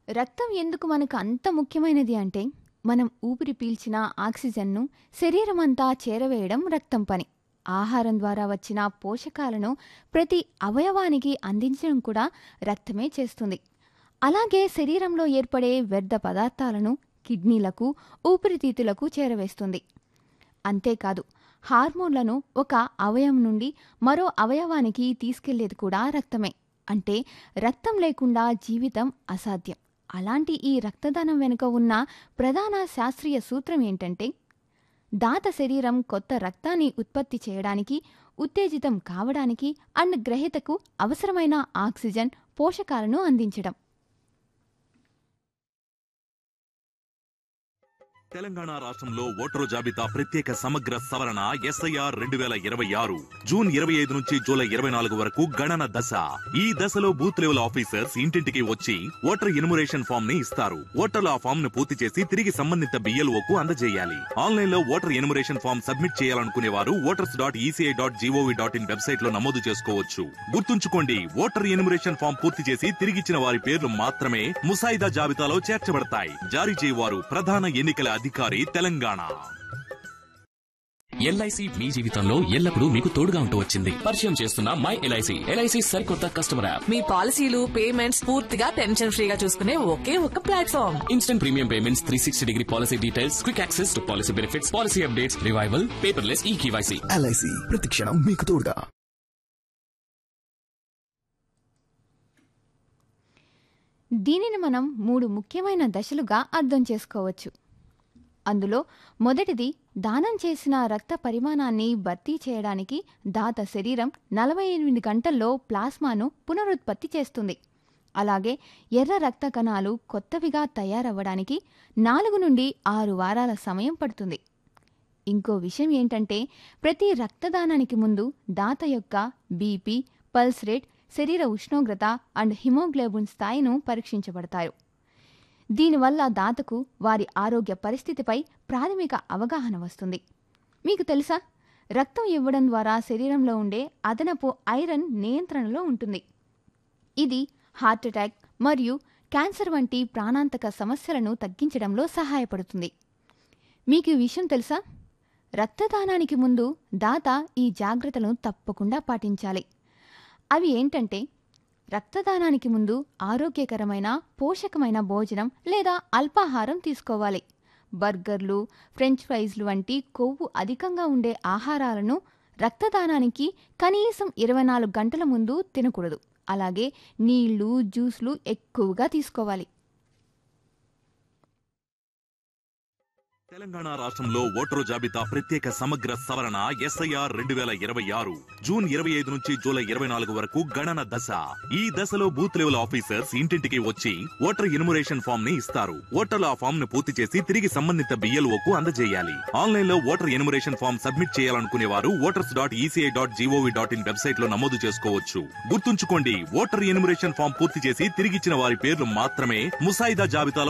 రక్తం ఎందుకు మనకు అంత ముఖ్యమైనది అంటే మనం ఊపిరి పీల్చిన ఆక్సిజన్ను శరీరమంతా చేరవేయడం రక్తం పని ఆహారం ద్వారా వచ్చిన పోషకాలను ప్రతి అవయవానికి అందించడం కూడా రక్తమే చేస్తుంది అలాగే శరీరంలో ఏర్పడే వ్యర్థ పదార్థాలను కిడ్నీలకు ఊపిరితిత్తులకు చేరవేస్తుంది అంతేకాదు హార్మోన్లను ఒక అవయవం నుండి మరో అవయవానికి తీసుకెళ్లేది కూడా రక్తమే అంటే రక్తం లేకుండా జీవితం అసాధ్యం అలాంటి ఈ రక్తదానం వెనుక ఉన్న ప్రధాన శాస్త్రీయ సూత్రం ఏంటంటే దాత శరీరం కొత్త రక్తాన్ని ఉత్పత్తి చేయడానికి ఉత్తేజితం కావడానికి అండ్ గ్రహీతకు అవసరమైన ఆక్సిజన్ పోషకాలను అందించడం తెలంగాణ రాష్ట్రంలో ఓటరు జాబితా ప్రత్యేక సమగ్ర సవరణ ఎస్ఐఆర్ రెండు వేల ఇరవై ఆరు జూన్ ఇరవై ఐదు నుంచి జూలై ఇరవై నాలుగు వరకు గణన దశ ఈ దశలో బూత్ లెవెల్ ఆఫీసర్స్ ఇంటింటికి వచ్చి ఓటర్ ఇన్మురేషన్ ఫామ్ ని ఇస్తారు ఓటర్లు ఆ ఫామ్ ను పూర్తి చేసి తిరిగి సంబంధిత బిఎల్ఓ కు అందజేయాలి ఆన్లైన్ లో ఓటర్ ఇన్మురేషన్ ఫామ్ సబ్మిట్ చేయాలనుకునే వారు voters dot ECI dot GOV dot in website లో నమోదు చేసుకోవచ్చు గుర్తుంచుకోండి ఓటర్ ఇన్మురేషన్ ఫామ్ పూర్తి చేసి తిరిగిచ్చిన వారి పేర్లు మాత్రమే ముసాయిదా జాబితాలో చేర్చబడతాయి జారీ చేయవారు ప్రధాన ఎన్నికల అధికారి తెలంగాణ ఎల్ఐసి మీ జీవితంలో ఎల్లప్పుడూ మీకు తోడుగా ఉంటూ వచ్చింది పరిచయం చేస్తున్న మై ఎల్ఐసి ఎల్ఐసి సరికొత్త కస్టమర్ యాప్ మీ పాలసీలు పేమెంట్స్ పూర్తిగా టెన్షన్ ఫ్రీగా చూసుకునే ఒకే ఒక platform instant premium payments three sixty degree policy details quick access to policy benefits policy updates revival paperless e KYC LIC ప్రతిక్షణం మీకు తోడుగా దీనిని మనం మూడు ముఖ్యమైన దశలుగా అర్థం చేసుకోవచ్చు అందులో మొదటిది దానం చేసిన రక్త పరిమాణాన్ని భర్తీ చేయడానికి దాత శరీరం నలభై ఎనిమిది గంటల్లో ప్లాస్మాను పునరుత్పత్తి చేస్తుంది అలాగే ఎర్ర రక్త కణాలు కొత్తవిగా తయారవ్వడానికి నాలుగు నుండి ఆరు వారాల సమయం పడుతుంది ఇంకో విషయం ఏంటంటే ప్రతి రక్తదానానికి ముందు దాత యొక్క బీపీ పల్స్ రేట్ శరీర ఉష్ణోగ్రత అండ్ హిమోగ్లోబిన్ స్థాయిను పరీక్షించబడతారు దీనివల్ల దాతకు వారి ఆరోగ్య పరిస్థితిపై ప్రాథమిక అవగాహన వస్తుంది మీకు తెలుసా రక్తం ఇవ్వడం ద్వారా శరీరంలో ఉండే అదనపు ఐరన్ నియంత్రణలో ఉంటుంది ఇది హార్ట్ అటాక్ మరియు క్యాన్సర్ వంటి ప్రాణాంతక సమస్యలను తగ్గించడంలో సహాయపడుతుంది మీకు ఈ విషయం తెలుసా రక్తదానానికి ముందు దాత ఈ జాగ్రత్తలను తప్పకుండా పాటించాలి అవి ఏంటంటే రక్తదానానికి ముందు ఆరోగ్యకరమైన పోషకమైన భోజనం లేదా అల్పాహారం తీసుకోవాలి బర్గర్లు ఫ్రెంచ్ ఫ్రైస్లు వంటి కొవ్వు అధికంగా ఉండే ఆహారాలను రక్తదానానికి కనీసం ఇరవై నాలుగు గంటల ముందు తినకూడదు అలాగే నీళ్లు జ్యూస్లు ఎక్కువగా తీసుకోవాలి తెలంగాణ రాష్ట్రంలో ఓటరు జాబితా ప్రత్యేక సమగ్ర సవరణ ఎస్ఐఆర్ రెండు వేల ఇరవై ఆరు జూన్ ఇరవై ఐదు నుంచి జూలై ఇరవై నాలుగు వరకు గణన దశ ఈ దశలో బూత్ లెవెల్ ఆఫీసర్స్ ఇంటింటికి వచ్చి ఓటర్ ఇన్మురేషన్ ఫామ్ ని ఇస్తారు ఓటర్లు ఆ ఫామ్ ను పూర్తి చేసి తిరిగి సంబంధిత బిఎల్ఓ కు అందజేయాలి ఆన్లైన్ లో ఓటర్ ఇన్మురేషన్ ఫామ్ సబ్మిట్ చేయాలనుకునే వారు voters dot ECI dot GOV dot in website లో నమోదు చేసుకోవచ్చు గుర్తుంచుకోండి ఓటర్ ఇన్మురేషన్ ఫామ్ పూర్తి చేసి తిరిగిచ్చిన వారి పేర్లు మాత్రమే ముసాయిదా జాబితాలో